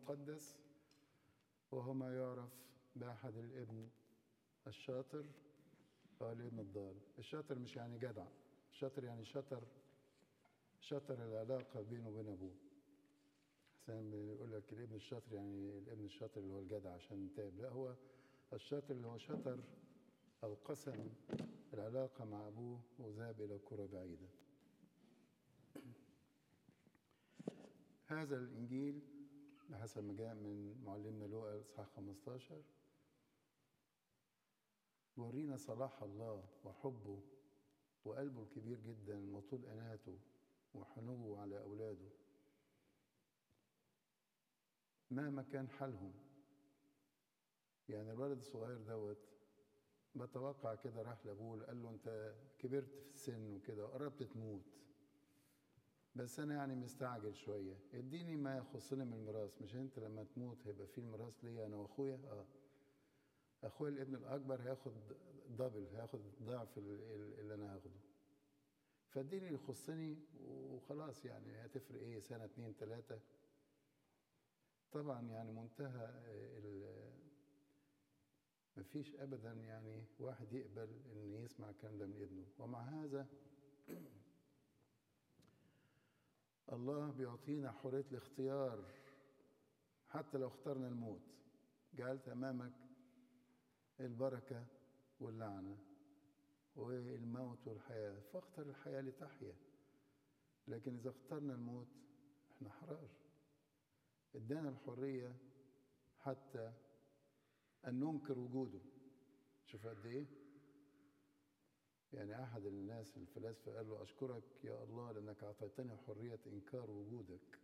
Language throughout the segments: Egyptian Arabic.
المقدس وهو ما يعرف بأحد الابن الشاطر أو الابن الضال الشاطر مش يعني جدع الشاطر يعني شطر شطر العلاقة بينه وبين أبوه حسين بيقول لك الابن الشاطر يعني الابن الشاطر اللي هو الجدع عشان تاب لا هو الشاطر اللي هو شطر أو قسم العلاقة مع أبوه وذهب إلى قرى بعيدة هذا الإنجيل بحسب ما جاء من معلمنا لوقا إصحاح 15 يورينا صلاح الله وحبه وقلبه الكبير جدا وطول أناته وحنوه على أولاده مهما كان حالهم يعني الولد الصغير دوت بتوقع كده راح لابوه قال له انت كبرت في السن وكده وقربت تموت بس انا يعني مستعجل شويه اديني ما يخصني من الميراث مش انت لما تموت هيبقى في الميراث ليا انا واخويا اه اخويا الابن الاكبر هياخد دبل هياخد ضعف اللي انا هاخده فاديني اللي يخصني وخلاص يعني هتفرق ايه سنه اتنين تلاته طبعا يعني منتهى مفيش ابدا يعني واحد يقبل ان يسمع الكلام ده من ابنه ومع هذا الله بيعطينا حريه الاختيار حتى لو اخترنا الموت جعلت امامك البركه واللعنه والموت والحياه فاختر الحياه لتحيا لكن اذا اخترنا الموت احنا حرار ادانا الحريه حتى أن ننكر وجوده شوف قد إيه يعني أحد الناس الفلاسفة قال له أشكرك يا الله لأنك أعطيتني حرية إنكار وجودك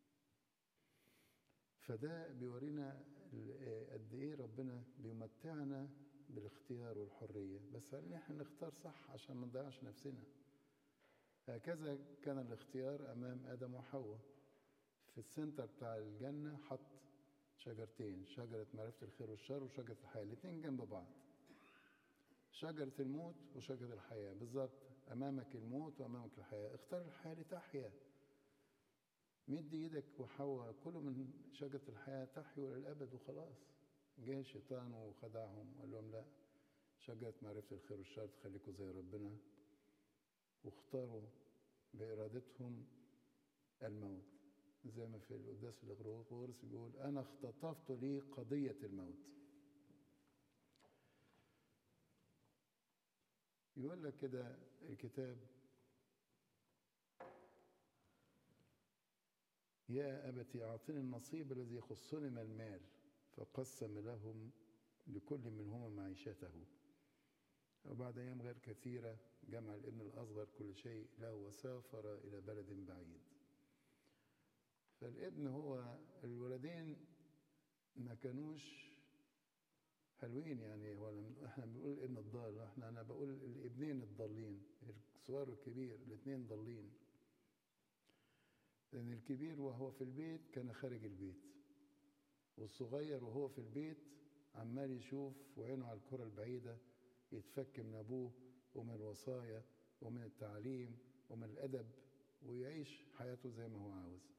فده بيورينا قد إيه ربنا بيمتعنا بالاختيار والحرية بس علينا احنا نختار صح عشان ما نضيعش نفسنا هكذا كان الاختيار أمام آدم وحواء في السنتر بتاع الجنة حط شجرتين شجرة معرفة الخير والشر وشجرة الحياة الاتنين جنب بعض شجرة الموت وشجرة الحياة بالظبط أمامك الموت وأمامك الحياة اختار الحياة لتحيا مد ايدك وحواء كلوا من شجرة الحياة تحيوا للأبد وخلاص جه الشيطان وخدعهم وقال لهم لا شجرة معرفة الخير والشر تخليكم زي ربنا واختاروا بإرادتهم الموت زي ما في القداس الغرغورس بيقول أنا اختطفت لي قضية الموت يقول لك كده الكتاب يا أبت أعطني النصيب الذي يخصني من المال فقسم لهم لكل منهما معيشته وبعد أيام غير كثيرة جمع الابن الأصغر كل شيء له وسافر إلى بلد بعيد فالابن هو الولدين ما كانوش حلوين يعني ولا احنا بنقول الابن الضال احنا انا بقول الابنين الضالين الصغير والكبير الاثنين ضالين لان الكبير وهو في البيت كان خارج البيت والصغير وهو في البيت عمال يشوف وعينه على الكرة البعيدة يتفك من أبوه ومن الوصايا ومن التعليم ومن الأدب ويعيش حياته زي ما هو عاوز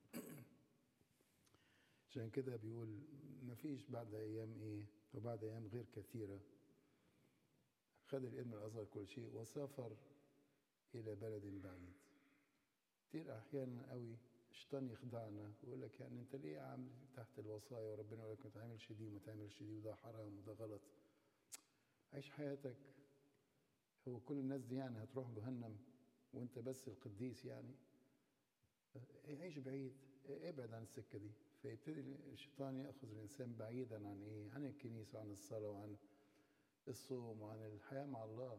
عشان كده بيقول مفيش بعد ايام ايه وبعد ايام غير كثيره خد الابن الاصغر كل شيء وسافر الى بلد بعيد كتير احيانا قوي الشيطان يخدعنا ويقول لك يعني انت ليه عامل تحت الوصايا وربنا يقول لك ما تعملش دي وما تعملش دي وده حرام وده غلط عيش حياتك هو كل الناس دي يعني هتروح جهنم وانت بس القديس يعني عيش بعيد ابعد عن السكه دي فيبتدي الشيطان ياخذ الانسان بعيدا عن ايه؟ عن الكنيسه وعن الصلاه وعن الصوم وعن الحياه مع الله.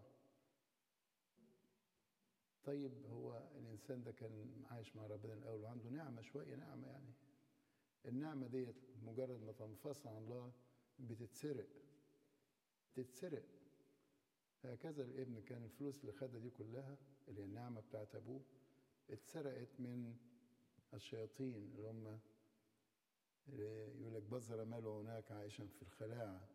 طيب هو الانسان ده كان عايش مع ربنا الاول وعنده نعمه شويه نعمه يعني. النعمه ديت مجرد ما تنفصل عن الله بتتسرق. تتسرق. هكذا الابن كان الفلوس اللي خدها دي كلها اللي هي النعمه بتاعت ابوه اتسرقت من الشياطين اللي هم يقول لك بذر ماله هناك عائشا في الخلاعة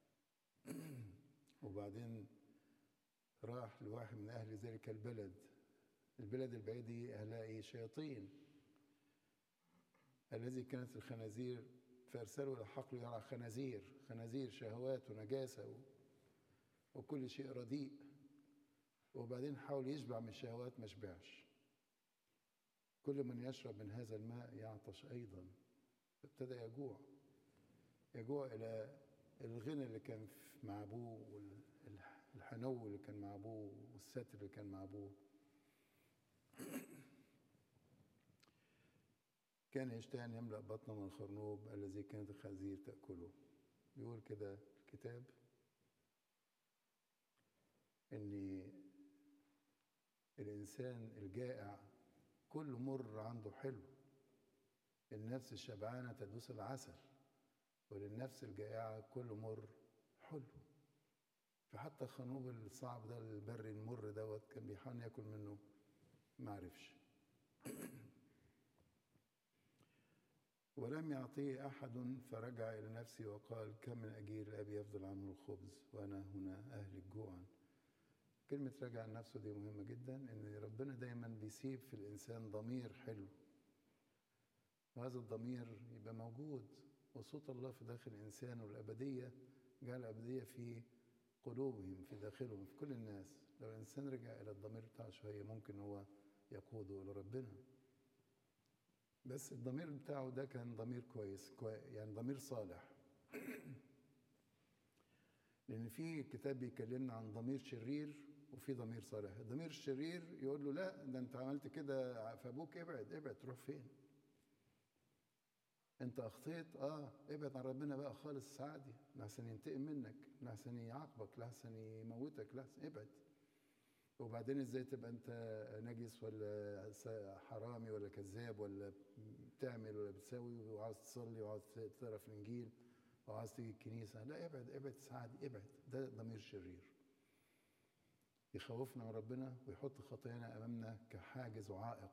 وبعدين راح لواحد من أهل ذلك البلد البلد البعيد دي أهلها إيه شياطين الذي كانت الخنازير فارسلوا الى حقل يرعى خنازير خنازير شهوات ونجاسه و... وكل شيء رديء وبعدين حاول يشبع من الشهوات ما شبعش كل من يشرب من هذا الماء يعطش ايضا ابتدى يجوع يجوع الى الغنى اللي كان مع ابوه والحنو اللي كان مع ابوه والستر اللي كان مع ابوه كان يشتهي ان يملا بطنه من الخرنوب الذي كانت الخنازير تاكله بيقول كده الكتاب ان الانسان الجائع كل مر عنده حلو النفس الشبعانه تدوس العسل وللنفس الجائعه كل مر حلو فحتى الخنوب الصعب ده البري المر دوت كان بيحاول ياكل منه ما عرفش ولم يعطيه أحد فرجع إلى نفسه وقال كم من أجير أبي يفضل عنه الخبز وأنا هنا أهلك جوعا كلمة رجع نفسه دي مهمة جدا إن ربنا دايما بيسيب في الإنسان ضمير حلو وهذا الضمير يبقى موجود وصوت الله في داخل الإنسان والأبدية جعل الأبدية في قلوبهم في داخلهم في كل الناس لو الإنسان رجع إلى الضمير بتاعه شوية ممكن هو يقوده إلى ربنا بس الضمير بتاعه ده كان ضمير كويس, كويس يعني ضمير صالح لأن في كتاب بيكلمنا عن ضمير شرير وفي ضمير صالح الضمير الشرير يقول له لا ده انت عملت كده فابوك ابعد ابعد تروح فين انت اخطيت اه ابعد عن ربنا بقى خالص عادي لحسن ينتقم منك لحسن يعاقبك لحسن يموتك لحسن ابعد وبعدين ازاي تبقى انت نجس ولا حرامي ولا كذاب ولا بتعمل ولا بتسوي وعاوز تصلي وعاوز تقرا في الانجيل وعاوز تيجي الكنيسه لا ابعد ابعد سعادي ابعد ده ضمير شرير يخوفنا من ربنا ويحط خطايانا امامنا كحاجز وعائق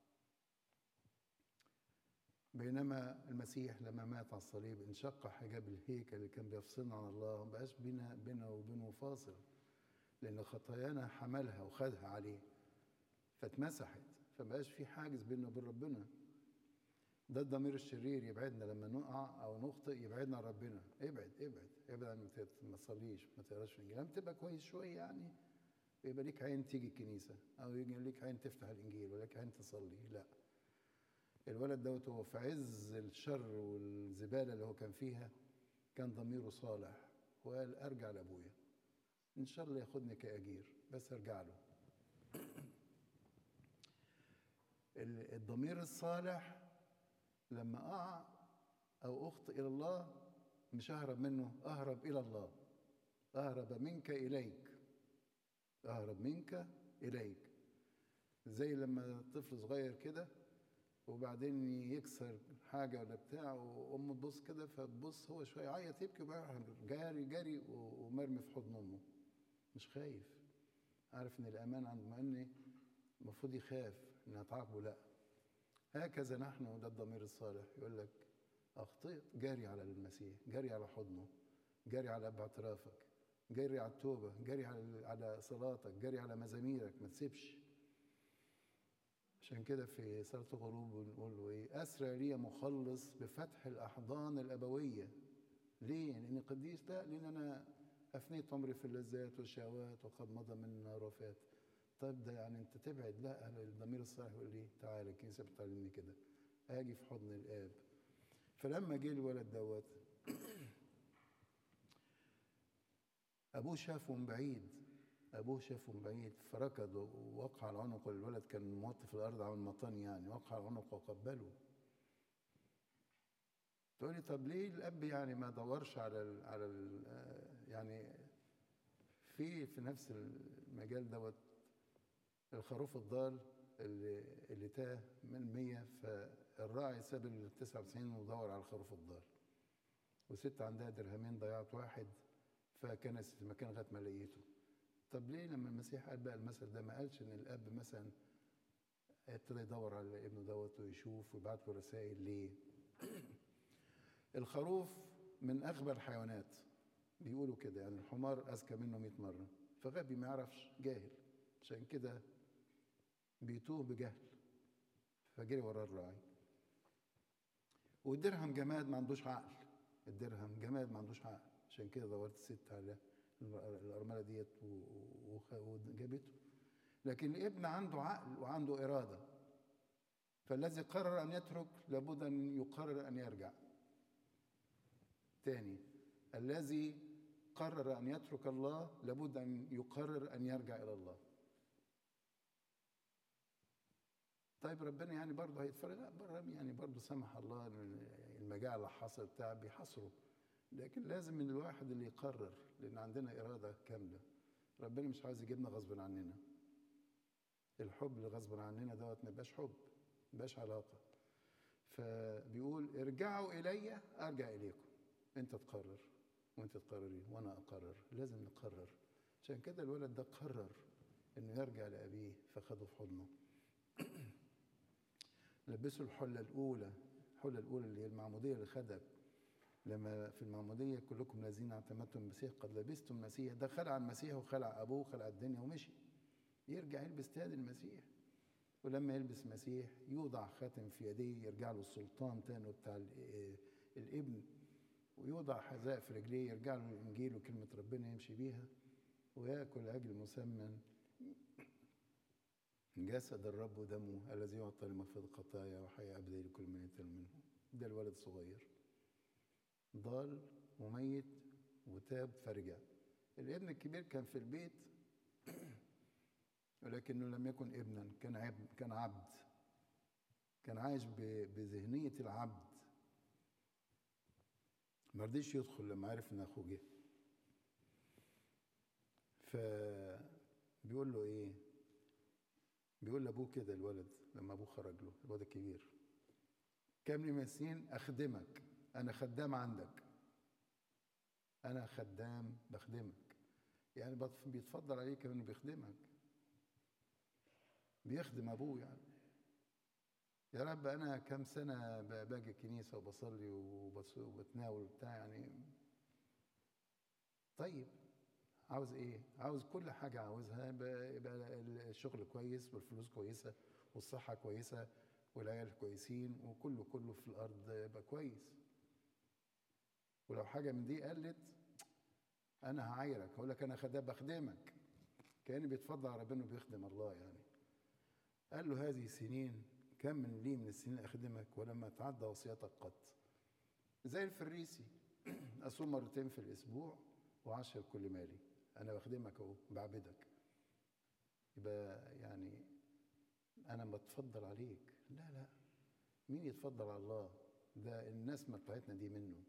بينما المسيح لما مات على الصليب انشق حجاب الهيكل اللي كان بيفصلنا عن الله ما بقاش بينا بينه وبينه فاصل لأن خطايانا حملها وخدها عليه فاتمسحت فمبقاش في حاجز بيننا وبين ربنا ده الضمير الشرير يبعدنا لما نقع او نخطئ يبعدنا عن ربنا ابعد ابعد ابعد عن ما تصليش ما تقراش في الانجيل لما تبقى كويس شويه يعني يبقى ليك عين تيجي الكنيسه او يجي ليك عين تفتح الانجيل ولك عين تصلي لا الولد دوت هو في عز الشر والزباله اللي هو كان فيها كان ضميره صالح وقال ارجع لابويا ان شاء الله ياخدني كاجير بس ارجع له الضمير الصالح لما اقع او اخطئ الى الله مش اهرب منه اهرب الى الله اهرب منك اليك اهرب منك اليك زي لما طفل صغير كده وبعدين يكسر حاجه ولا بتاع وامه تبص كده فتبص هو شويه يعيط يبكي وبعدين جاري جاري ومرمي في حضن امه مش خايف عارف ان الامان عند مؤمن المفروض يخاف انها تعاقبه لا هكذا نحن ده الضمير الصالح يقول لك اخطئت جاري على المسيح جاري على حضنه جاري على اعترافك جاري على التوبه جاري على على صلاتك جاري على مزاميرك ما تسيبش عشان كده في صلاة الغروب بنقول له ايه اسرع لي مخلص بفتح الاحضان الابويه ليه؟ لاني قديس لا لان انا افنيت عمري في اللذات والشهوات وقد مضى منا رفات طيب ده يعني انت تبعد لا الضمير الصالح يقول لي تعالى الكنيسه بتعلمني كده اجي في حضن الاب فلما جه الولد دوت ابوه شافه من بعيد ابوه شافه من بعيد فركض ووقع على عنقه الولد كان موطي في الارض عامل مطان يعني وقع على عنقه وقبله تقول لي طب ليه الاب يعني ما دورش على ال على ال يعني في في نفس المجال دوت الخروف الضال اللي اللي تاه من 100 فالراعي ساب ال 99 ودور على الخروف الضال وست عندها درهمين ضيعت واحد فكنست في المكان لغايه ما لقيته طب ليه لما المسيح قال بقى المثل ده ما قالش ان الاب مثلا ابتدى يدور على ابنه دوت ويشوف ويبعت له رسائل ليه الخروف من اغبى الحيوانات بيقولوا كده يعني الحمار اذكى منه 100 مره فغبي ما يعرفش جاهل عشان كده بيتوه بجهل فجري وراه الراعي والدرهم جماد ما عندوش عقل الدرهم جماد ما عندوش عقل عشان كده دورت الست على الأرملة ديت و- وخ- وجابته لكن الابن عنده عقل وعنده إرادة فالذي قرر أن يترك لابد أن يقرر أن يرجع تاني الذي قرر أن يترك الله لابد أن يقرر أن يرجع إلى الله طيب ربنا يعني برضه هيتفرج لا بر- يعني برضه سمح الله إن المجاعة اللي حصل بتاع بيحصره لكن لازم من الواحد اللي يقرر لأن عندنا إرادة كاملة ربنا مش عايز يجيبنا غصب عننا الحب اللي غصب عننا دوت ما يبقاش حب ما يبقاش علاقة فبيقول ارجعوا إلي أرجع إليكم أنت تقرر وأنت تقرري وأنا أقرر لازم نقرر عشان كده الولد ده قرر إنه يرجع لأبيه فخده في حضنه لبسوا الحلة الأولى الحلة الأولى اللي هي المعمودية اللي خدها لما في المعمودية كلكم الذين اعتمدتم المسيح قد لبستم المسيح ده خلع المسيح وخلع أبوه وخلع الدنيا ومشي يرجع يلبس تاني المسيح ولما يلبس مسيح يوضع خاتم في يديه يرجع له السلطان تاني بتاع ال- الابن ويوضع حذاء في رجليه يرجع له الانجيل وكلمه ربنا يمشي بيها وياكل عجل مسمن جسد الرب ودمه الذي يعطى لمغفرة الخطايا وحياة أبدية لكل من يتم منه ده الولد الصغير ضال وميت وتاب فرجع الابن الكبير كان في البيت ولكنه لم يكن ابنا كان عبد كان عبد كان عايش ب- بذهنية العبد ما رضيش يدخل لما عرف ان اخوه جه فبيقول له ايه بيقول لابوه كده الولد لما ابوه خرج له الولد الكبير كم لي مسين اخدمك انا خدام عندك انا خدام بخدمك يعني بت- بيتفضل عليك انه بيخدمك بيخدم ابوه يعني يا رب انا كم سنه ب- باجي الكنيسه وبصلي وبص- وبتناول وبتاع يعني طيب عاوز ايه عاوز كل حاجه عاوزها يبقى يبقى الشغل كويس والفلوس كويسه والصحه كويسه والعيال كويسين وكله كله في الارض يبقى كويس ولو حاجه من دي قلت انا هعايرك هقول لك انا خدام بخدمك كاني بيتفضل على ربنا بيخدم الله يعني قال له هذه سنين كم من لي من السنين أخدمك ولما تعدى وصيتك قط زي الفريسي أصوم مرتين في الأسبوع وعشر كل مالي أنا بخدمك أهو بعبدك يبقى يعني أنا بتفضل عليك لا لا مين يتفضل على الله ده الناس ما بتاعتنا دي منه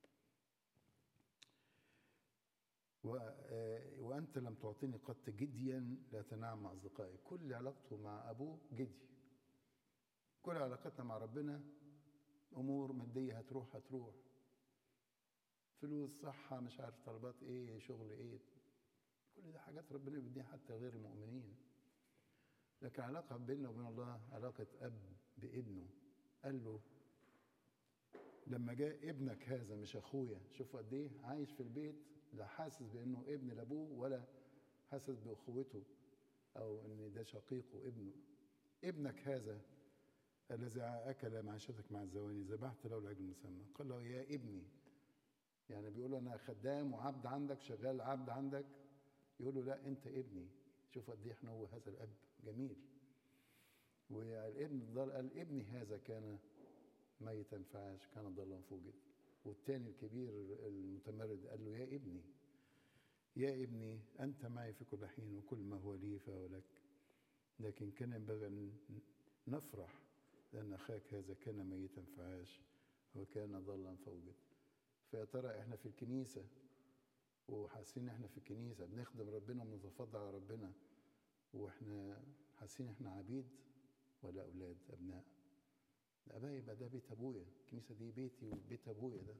و- آه، وأنت لم تعطيني قط جديا لا تنعم مع أصدقائي كل علاقته مع أبوه جدي كل علاقتنا مع ربنا أمور مادية هتروح هتروح فلوس صحة مش عارف طلبات إيه شغل إيه كل ده حاجات ربنا بيديها حتى غير المؤمنين لكن علاقة بيننا وبين الله علاقة أب بابنه قال له لما جاء ابنك هذا مش أخويا شوفوا قد إيه عايش في البيت لا حاسس بأنه ابن لأبوه ولا حاسس بأخوته أو إن ده شقيقه ابنه ابنك هذا الذي أكل معيشتك مع الزواني ذبحت له العجل المسمى قال له يا ابني يعني بيقول له أنا خدام وعبد عندك شغال عبد عندك يقول له لا أنت ابني شوف قد إيه إحنا هو هذا الأب جميل والابن ضل قال ابني هذا كان ميتا فعاش كان ضلا فوجد والتاني الكبير المتمرد قال له يا ابني يا ابني أنت معي في كل حين وكل ما هو لي فهو لك لكن كان ينبغي أن نفرح لأن أخاك هذا كان ميتا فعاش وكان ضلا فوجد فيا ترى احنا في الكنيسة وحاسين احنا في الكنيسة بنخدم ربنا وبنتفضل على ربنا واحنا حاسين احنا عبيد ولا أولاد أبناء الآباء يبقى ده بيت أبويا الكنيسة دي بيتي وبيت أبويا ده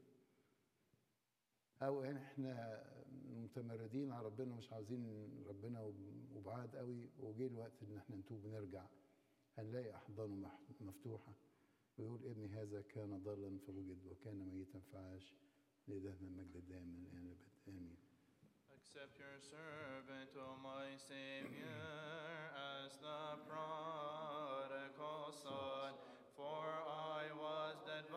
أو احنا متمردين على ربنا ومش عاوزين ربنا وبعاد قوي وجه الوقت إن احنا نتوب ونرجع هنلاقي أحضانه مح- مفتوحة ويقول ابني هذا كان ضالا فوجد وكان ميتا فعاش لدهن المجد الدائم من الآن للأبد آمين Accept your servant, O my Savior, as the prodigal son. For I was dead,